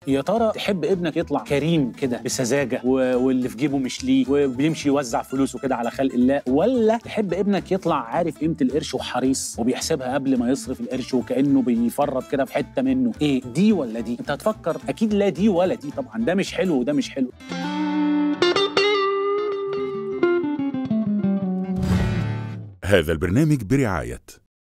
يا ترى تحب ابنك يطلع كريم كده بسذاجه و- واللي في جيبه مش ليه وبيمشي يوزع فلوسه كده على خلق الله ولا تحب ابنك يطلع عارف قيمه القرش وحريص وبيحسبها قبل ما يصرف القرش وكانه بيفرط كده في حته منه ايه دي ولا دي انت هتفكر اكيد لا دي ولا دي طبعا ده مش حلو وده مش حلو هذا البرنامج برعاية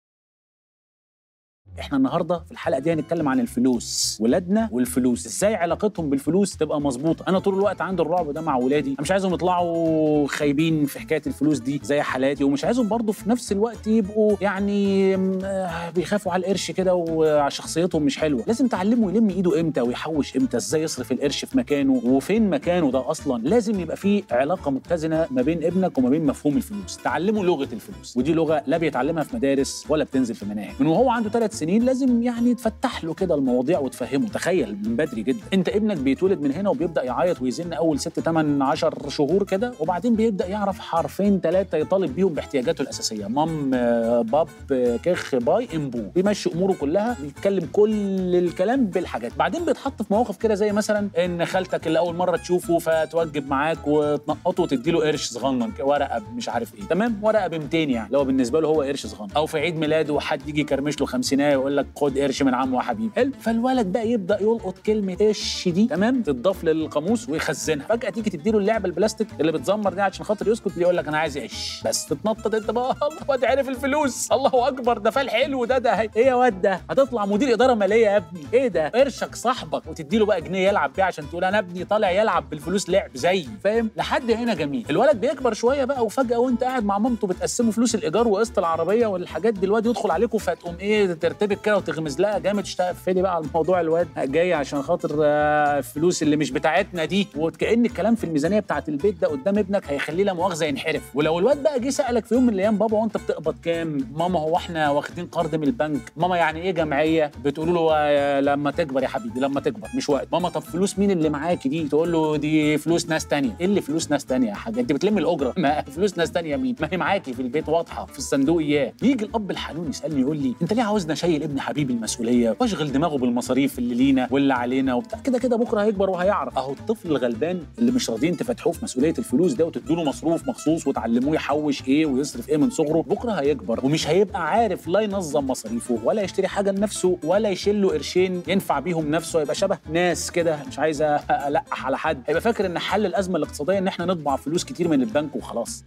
احنا النهارده في الحلقه دي هنتكلم عن الفلوس ولادنا والفلوس ازاي علاقتهم بالفلوس تبقى مظبوطه انا طول الوقت عندي الرعب ده مع ولادي انا مش عايزهم يطلعوا خايبين في حكايه الفلوس دي زي حالاتي ومش عايزهم برضه في نفس الوقت يبقوا يعني م- آه، بيخافوا على القرش كده وشخصيتهم مش حلوه لازم تعلمه يلم ايده امتى ويحوش امتى ازاي يصرف القرش في مكانه وفين مكانه ده اصلا لازم يبقى في علاقه متزنه ما بين ابنك وما بين مفهوم الفلوس تعلمه لغه الفلوس ودي لغه لا بيتعلمها في مدارس ولا بتنزل في مناهج من وهو عنده ثلاث سنين لازم يعني تفتح له كده المواضيع وتفهمه تخيل من بدري جدا انت ابنك بيتولد من هنا وبيبدا يعيط ويزن اول ست 8 10 شهور كده وبعدين بيبدا يعرف حرفين ثلاثه يطالب بيهم باحتياجاته الاساسيه مام آه، باب آه، كخ باي امبو بيمشي اموره كلها بيتكلم كل الكلام بالحاجات بعدين بيتحط في مواقف كده زي مثلا ان خالتك اللي اول مره تشوفه فتوجب معاك وتنقطه وتدي له قرش صغنن كده، ورقه مش عارف ايه تمام ورقه ب 200 يعني اللي هو بالنسبه له هو قرش صغنن او في عيد ميلاده وحد يجي يكرمش له خمسينايه يقول لك خد قرش من عمو يا حبيبي حلو فالولد بقى يبدا يلقط كلمه قش دي تمام تضاف للقاموس ويخزنها فجاه تيجي تديله اللعبه البلاستيك اللي بتزمر دي عشان خاطر يسكت يقول لك انا عايز قش بس تتنطط انت بقى الله واد عرف الفلوس الله اكبر ده فال حلو ده ده هي. ايه يا واد ده هتطلع مدير اداره ماليه يا ابني ايه ده قرشك صاحبك وتدي له بقى جنيه يلعب بيه عشان تقول انا ابني طالع يلعب بالفلوس لعب زيي فاهم لحد هنا جميل الولد بيكبر شويه بقى وفجاه وانت قاعد مع مامته بتقسموا فلوس الايجار وقسط العربيه والحاجات دي الواد يدخل عليكم فتقوم ايه ترتبك كده وتغمز لها جامد تقفلي بقى على الموضوع الواد جاي عشان خاطر آه، الفلوس اللي مش بتاعتنا دي وكأن الكلام في الميزانيه بتاعت البيت ده قدام ابنك هيخليه لا مؤاخذه ينحرف ولو الواد بقى جه سالك في يوم من الايام بابا وانت بتقبض كام ماما هو احنا واخدين قرض من البنك ماما يعني ايه جمعيه بتقول له آه، لما تكبر يا حبيبي لما تكبر مش وقت ماما طب فلوس مين اللي معاكي دي تقول له دي فلوس ناس تانية ايه اللي فلوس ناس تانية يا حاج انت بتلم الاجره ما فلوس ناس تانية مين ما هي معاكي في البيت واضحه في الصندوق اياه يجي الاب الحنون يسالني يقول لي انت ليه عاوزنا شايل ابن حبيبي المسؤوليه واشغل دماغه بالمصاريف اللي لينا واللي علينا وبتاع كده كده بكره هيكبر وهيعرف اهو الطفل الغلبان اللي مش راضيين تفتحوه في مسؤوليه الفلوس ده وتدوا له مصروف مخصوص وتعلموه يحوش ايه ويصرف ايه من صغره بكره هيكبر ومش هيبقى عارف لا ينظم مصاريفه ولا يشتري حاجه لنفسه ولا يشيل له قرشين ينفع بيهم نفسه هيبقى شبه ناس كده مش عايز القح على حد هيبقى فاكر ان حل الازمه الاقتصاديه ان احنا نطبع فلوس كتير من البنك وخلاص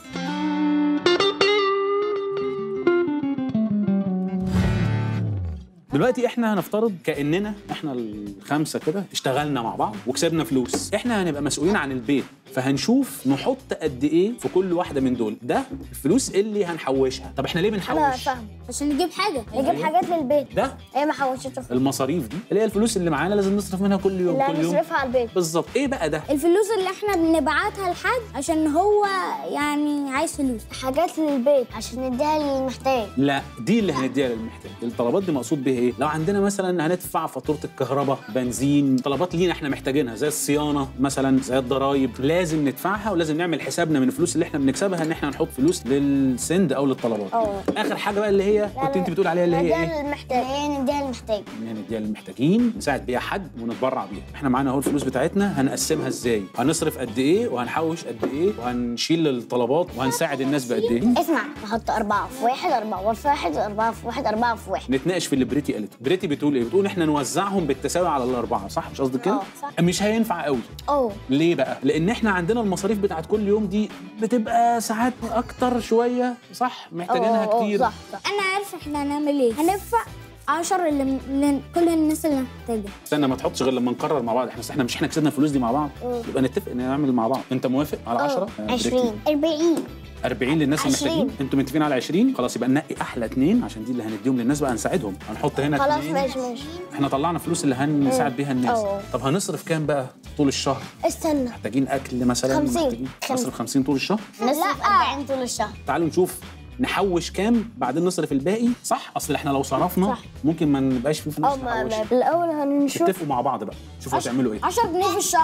دلوقتي احنا هنفترض كاننا احنا الخمسه كده اشتغلنا مع بعض وكسبنا فلوس احنا هنبقى مسؤولين عن البيت فهنشوف نحط قد ايه في كل واحده من دول ده الفلوس اللي هنحوشها طب احنا ليه انا بنحوش فاهم عشان نجيب حاجه أيوة. نجيب حاجات للبيت ده هي ما حوشتش المصاريف دي اللي هي الفلوس اللي معانا لازم نصرف منها كل يوم لا كل يوم نصرفها على البيت بالظبط ايه بقى ده الفلوس اللي احنا بنبعتها لحد عشان هو يعني عايز فلوس حاجات للبيت عشان نديها للمحتاج لا دي اللي هنديها للمحتاج الطلبات دي مقصود بيها ايه لو عندنا مثلا هندفع فاتوره الكهرباء بنزين طلبات لينا احنا محتاجينها زي الصيانه مثلا زي الضرايب لازم ندفعها ولازم نعمل حسابنا من الفلوس اللي احنا بنكسبها ان احنا نحط فلوس للسند او للطلبات اه. اخر حاجه بقى اللي هي كنت انت بتقول عليها اللي هي ايه نديها للمحتاج هي نديها للمحتاج ان هي نديها للمحتاجين نساعد بيها حد ونتبرع بيها احنا معانا اهو الفلوس بتاعتنا هنقسمها ازاي هنصرف قد ايه وهنحوش قد ايه وهنشيل الطلبات وهنساعد الناس بقد ايه اسمع نحط أربعة في واحد أربعة في واحد أربعة في واحد أربعة في واحد نتناقش في اللي بريتي قالته بريتي بتقول ايه بتقول احنا نوزعهم بالتساوي على الاربعه صح مش قصدك كده اه، صح. مش هينفع قوي أوه ليه بقى لان احنا عندنا المصاريف بتاعت كل يوم دي بتبقى ساعات اكتر شويه صح محتاجينها اه، اه، كتير صح صح أنا عارف احنا هنعمل إيه هندفع عشر اللي اللي- كل الناس اللي محتاجة استنى ما تحطش غير لما نقرر مع بعض احنا احنا مش احنا كسبنا الفلوس دي مع بعض اه. يبقى نتفق ان نعمل مع بعض انت موافق على 10 عشرين أربعين 40 للناس عشرين. المحتاجين انتوا متفقين على 20 خلاص يبقى ننقي احلى اثنين عشان دي اللي هنديهم للناس بقى هنساعدهم هنحط هنا خلاص اتنين. ماشي ماشي احنا طلعنا فلوس اللي هنساعد بيها الناس اه. طب هنصرف كام بقى طول الشهر استنى محتاجين اكل مثلا خمسين. محتاجين خمسين. نصرف 50 طول الشهر نصرف أربعين طول الشهر تعالوا نشوف نحوش كام بعدين نصرف الباقي صح اصل احنا لو صرفنا صح. ممكن ما نبقاش في فلوس أو ما نحوش الأول هنشوف اتفقوا مع بعض بقى شوفوا هتعملوا ايه 10 جنيه في الشهر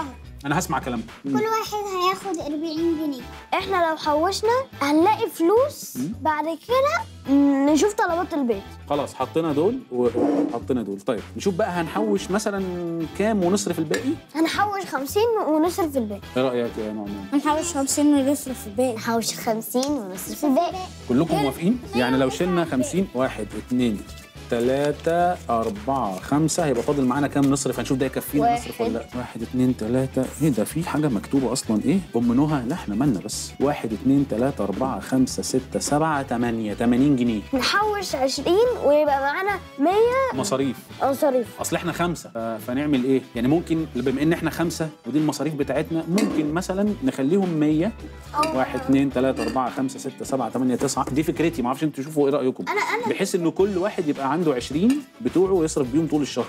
انا هسمع كلامكم كل واحد هياخد 40 جنيه احنا لو حوشنا هنلاقي فلوس بعد كده نشوف طلبات البيت خلاص حطينا دول وحطينا دول طيب نشوف بقى هنحوش مثلا كام ونصرف الباقي هنحوش 50 ونصرف في البيت ايه رايك يا نعمان هنحوش 50 ونصرف في البيت نحوش 50 ونصرف في البيت كلكم موافقين يعني لو شلنا 50 واحد اتنين تلاتة أربعة خمسة هيبقى فاضل معانا كام نصرف هنشوف ده يكفينا واحد. نصرف ولا لا واحد اتنين تلاتة ايه ده في حاجة مكتوبة أصلا ايه أم نهى لا احنا مالنا بس واحد اتنين تلاتة أربعة خمسة ستة سبعة تمانية تمانين جنيه نحوش 20 ويبقى معانا 100 مصاريف مصاريف اصل احنا خمسه ف- فنعمل ايه؟ يعني ممكن بما ان احنا خمسه ودي المصاريف بتاعتنا ممكن مثلا نخليهم 100 واحد اثنين ثلاثة أربعة خمسة ستة سبعة ثمانية تسعة دي فكرتي ما اعرفش انتوا تشوفوا ايه رأيكم أنا- أنا- بحيث انه كل واحد يبقى عنده 20 بتوعه يصرف بيهم طول الشهر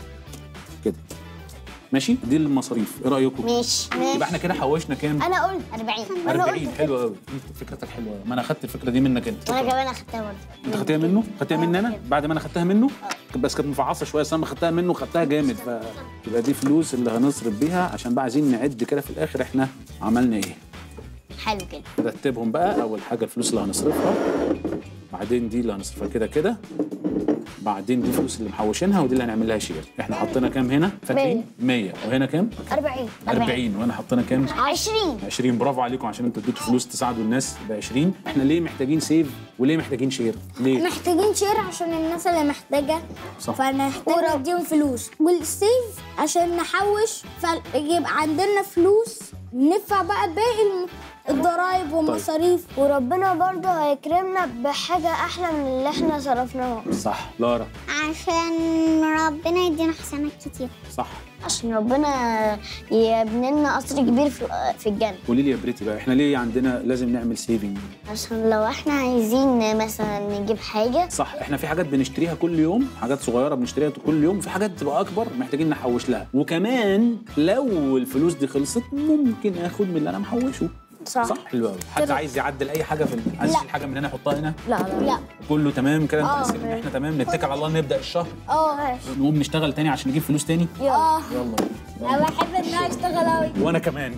كده ماشي دي المصاريف ايه رأيكم؟ ماشي يبقى احنا كده حوشنا كام؟ انا قلت 40 انا 40 قلت حلو قوي فكرتك حلوه ما انا اخدت الفكره دي منك انت انا كمان اخدتها برضه انت خدتها منه؟ خدتها مني انا؟ بعد ما انا خدتها منه؟ بس كانت مفعصه شويه بس انا لما خدتها منه خدتها جامد فتبقى دي فلوس اللي هنصرف بيها عشان بقى عايزين نعد كده في الاخر احنا عملنا ايه؟ حلو كده نرتبهم بقى اول حاجه الفلوس اللي هنصرفها بعدين دي اللي هنصرفها كده كده بعدين دي الفلوس اللي محوشينها ودي اللي هنعمل لها شير احنا حطينا كام هنا فاكرين 100 وهنا كام 40 40 وهنا حطينا كام 20 20 برافو عليكم عشان انتوا اديتوا فلوس تساعدوا الناس ب 20 احنا ليه محتاجين سيف وليه محتاجين شير ليه محتاجين شير عشان الناس اللي محتاجة صح. فنحتاج نديهم فلوس والسيف عشان نحوش فيبقى عندنا فلوس ندفع بقى باقي الم- الضرايب والمصاريف وربنا برضه هيكرمنا بحاجة أحلى من اللي احنا صرفناها صح لارا عشان ربنا يدينا حسنات كتير صح عشان ربنا يبني لنا قصر كبير في في الجنة قولي لي يا بريتي بقى احنا ليه عندنا لازم نعمل سيفنج عشان لو احنا عايزين مثلا نجيب حاجة صح احنا في حاجات بنشتريها كل يوم حاجات صغيره بنشتريها كل يوم وفي حاجات تبقى اكبر محتاجين نحوش لها وكمان لو الفلوس دي خلصت ممكن اخد من اللي انا محوشه صح, صح حلو قوي حد كده. عايز يعدل اي حاجه في ال- عايز لا. يشيل حاجه من هنا يحطها هنا لا لا لا كله تمام كده انت آه. حاسس ان احنا تمام نتكل على الله نبدا الشهر اه نقوم نشتغل تاني عشان نجيب فلوس تاني اه يلا انا بحب ان انا اشتغل اوي وانا كمان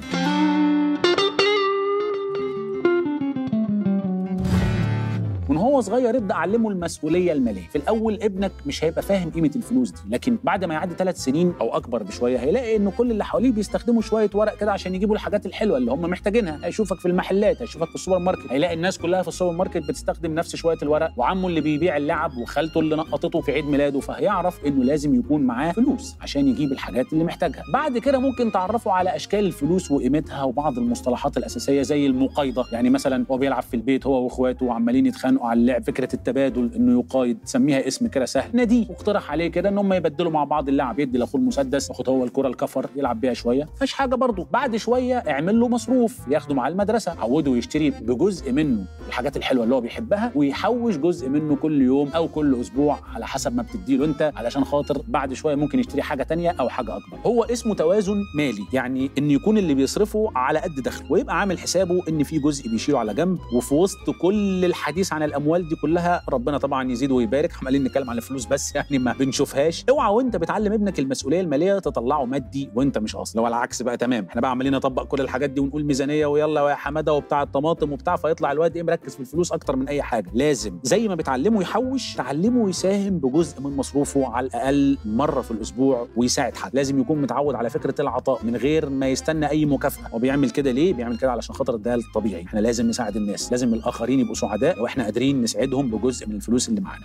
من هو صغير ابدا اعلمه المسؤوليه الماليه في الاول ابنك مش هيبقى فاهم قيمه الفلوس دي لكن بعد ما يعدي ثلاث سنين او اكبر بشويه هيلاقي ان كل اللي حواليه بيستخدموا شويه ورق كده عشان يجيبوا الحاجات الحلوه اللي هم محتاجينها هيشوفك في المحلات هيشوفك في السوبر ماركت هيلاقي الناس كلها في السوبر ماركت بتستخدم نفس شويه الورق وعمه اللي بيبيع اللعب وخالته اللي نقطته في عيد ميلاده فهيعرف انه لازم يكون معاه فلوس عشان يجيب الحاجات اللي محتاجها بعد كده ممكن تعرفوا على اشكال الفلوس وقيمتها وبعض المصطلحات الاساسيه زي المقايضه يعني مثلا هو بيلعب في البيت هو واخواته وعمالين يتخانقوا على اللعب فكره التبادل انه يقايض تسميها اسم كده سهل ناديه واقترح عليه كده ان هم يبدلوا مع بعض اللعب يدي لاخوه المسدس ياخد هو الكره الكفر يلعب بيها شويه مفيش حاجه برضه بعد شويه اعمل له مصروف ياخده مع المدرسه عوده يشتري بجزء منه الحاجات الحلوه اللي هو بيحبها ويحوش جزء منه كل يوم او كل اسبوع على حسب ما بتديله انت علشان خاطر بعد شويه ممكن يشتري حاجه تانية او حاجه اكبر هو اسمه توازن مالي يعني ان يكون اللي بيصرفه على قد دخله ويبقى عامل حسابه ان في جزء بيشيله على جنب وفي وسط كل الحديث عن الاموال دي كلها ربنا طبعا يزيد ويبارك عمالين نتكلم عن الفلوس بس يعني ما بنشوفهاش اوعى وانت بتعلم ابنك المسؤوليه الماليه تطلعه مادي وانت مش اصل هو العكس بقى تمام احنا بقى عمالين نطبق كل الحاجات دي ونقول ميزانيه ويلا ويا حماده وبتاع الطماطم وبتاع فيطلع الواد ايه مركز في الفلوس اكتر من اي حاجه لازم زي ما بتعلمه يحوش تعلمه يساهم بجزء من مصروفه على الاقل مره في الاسبوع ويساعد حد لازم يكون متعود على فكره العطاء من غير ما يستنى اي مكافاه هو بيعمل كده ليه بيعمل كده علشان خاطر ده الطبيعي احنا لازم نساعد الناس لازم الاخرين يبقوا سعداء واحنا قادرين نسعدهم بجزء من الفلوس اللي معانا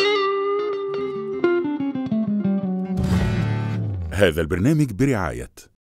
هذا البرنامج برعاية